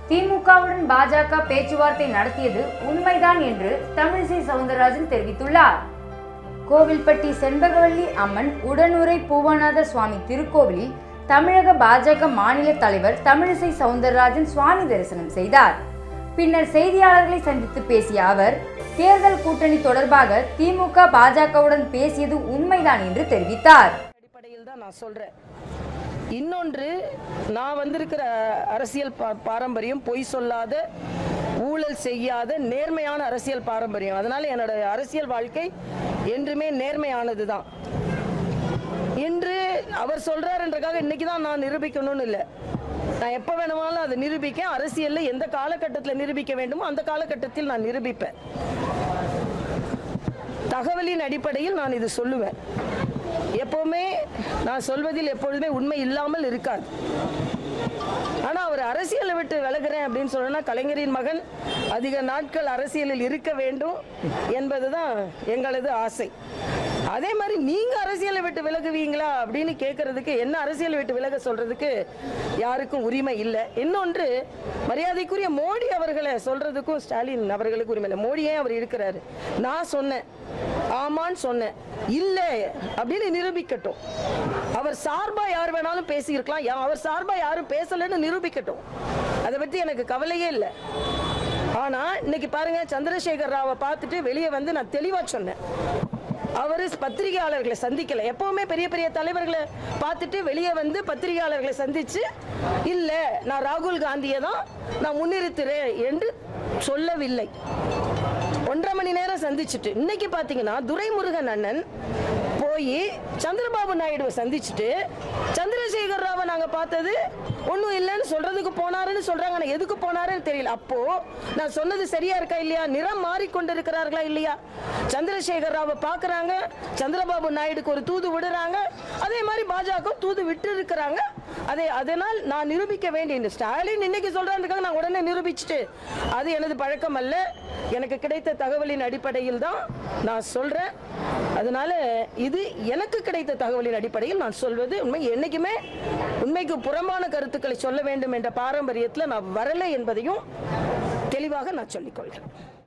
திமுகவுடன் பாஜக பேச்சுவார்த்தை நடத்தியது உண்மைதான் என்று தமிழிசை சவுந்தரராஜன் தெரிவித்துள்ளார் கோவில்பட்டி செண்பகவல்லி அம்மன் உடனுரை பூவநாத சுவாமி திருக்கோவிலில் தமிழக பாஜக மாநில தலைவர் தமிழிசை சவுந்தரராஜன் சுவாமி தரிசனம் செய்தார் பின்னர் செய்தியாளர்களை சந்தித்து பேசிய அவர் தேர்தல் கூட்டணி தொடர்பாக திமுக பாஜகவுடன் பேசியது உண்மைதான் என்று தெரிவித்தார் அடிப்படையில் தான் நான் சொல்றேன் இன்னொன்று நான் வந்திருக்கிற அரசியல் பா- பாரம்பரியம் பொய் சொல்லாத ஊழல் செய்யாத நேர்மையான அரசியல் பாரம்பரியம் அதனால என்னோட அரசியல் வாழ்க்கை என்றுமே நேர்மையானது தான் இன்று அவர் சொல்றாருன்றக்காக இன்னைக்கு தான் நான் நிரூபிக்கணும்னு இல்லை நான் எப்போ வேணுமானாலும் அதை நிரூபிக்க அரசியலில் எந்த காலகட்டத்தில் நிரூபிக்க வேண்டுமோ அந்த காலகட்டத்தில் நான் நிரூபிப்பேன் தகவலின் அடிப்படையில் நான் இது சொல்லுவேன் எப்பவுமே நான் சொல்வதில் எப்பொழுதுமே உண்மை இல்லாமல் இருக்காது ஆனா அவர் அரசியலை விட்டு விலகுறேன் அப்படின்னு சொன்னா கலைஞரின் மகன் அதிக நாட்கள் அரசியலில் இருக்க வேண்டும் என்பதுதான் எங்களது ஆசை அதே மாதிரி நீங்க அரசியலை விட்டு விலகுவீங்களா அப்படின்னு கேட்கறதுக்கு என்ன அரசியலை விட்டு விலக சொல்றதுக்கு யாருக்கும் உரிமை இல்லை இன்னொன்று மரியாதைக்குரிய மோடி அவர்களை சொல்றதுக்கும் ஸ்டாலின் அவர்களுக்கு உரிமை இல்லை மோடியே அவர் இருக்கிறாரு நான் சொன்னேன் ஆமான்னு சொன்னேன் இல்ல அப்படின்னு நிரூபிக்கட்டும் அவர் சார்பா யார் வேணாலும் பேசியிருக்கலாம் யா- அவர் சார்பா யாரும் பேசலன்னு நிரூபிக்கட்டும் அதை பத்தி எனக்கு கவலையே இல்லை ஆனா இன்னைக்கு பாருங்க சந்திரசேகர் ராவை பார்த்துட்டு வெளியே வந்து நான் தெளிவா சொன்னேன் அவர் பத்திரிகையாளர்களை சந்திக்கல எப்பவுமே பெரிய பெரிய தலைவர்களை பார்த்துட்டு வெளியே வந்து பத்திரிகையாளர்களை சந்திச்சு இல்ல நான் ராகுல் காந்தியை தான் நான் முன்னிறுத்துறேன் என்று சொல்லவில்லை ஒன்றரை மணி நேரம் சந்திச்சுட்டு இன்னைக்கு பாத்தீங்கன்னா துரைமுருகன் அண்ணன் போய் சந்திரபாபு நாயுடுவை சந்திச்சுட்டு சந்திரசேகர் ராவை நாங்க பார்த்தது ஒன்றும் இல்லைன்னு சொல்றதுக்கு போனாருன்னு சொல்றாங்க ஆனா எதுக்கு போனாருன்னு தெரியல அப்போ நான் சொன்னது சரியா இருக்கா இல்லையா நிறம் மாறிக்கொண்டிருக்கிறார்களா இல்லையா சந்திரசேகர் ராவை பார்க்கறாங்க சந்திரபாபு நாயுடுக்கு ஒரு தூது விடுறாங்க அதே மாதிரி பாஜக தூது விட்டு இருக்கிறாங்க அதே அதனால் நான் நிரூபிக்க வேண்டிய ஸ்டாலின் இன்னைக்கு சொல்றாருக்காக நான் உடனே நிரூபிச்சுட்டு அது எனது பழக்கம் அல்ல எனக்கு கிடைத்த தகவலின் அடிப்படையில் தான் நான் சொல்றேன் அதனால இது எனக்கு கிடைத்த தகவலின் அடிப்படையில் நான் சொல்வது உண்மை என்னைக்குமே உண்மைக்கு புறம்பான கருத்துக்களை சொல்ல வேண்டும் என்ற பாரம்பரியத்தில் நான் வரலை என்பதையும் தெளிவாக நான் சொல்லிக் கொள்கிறேன்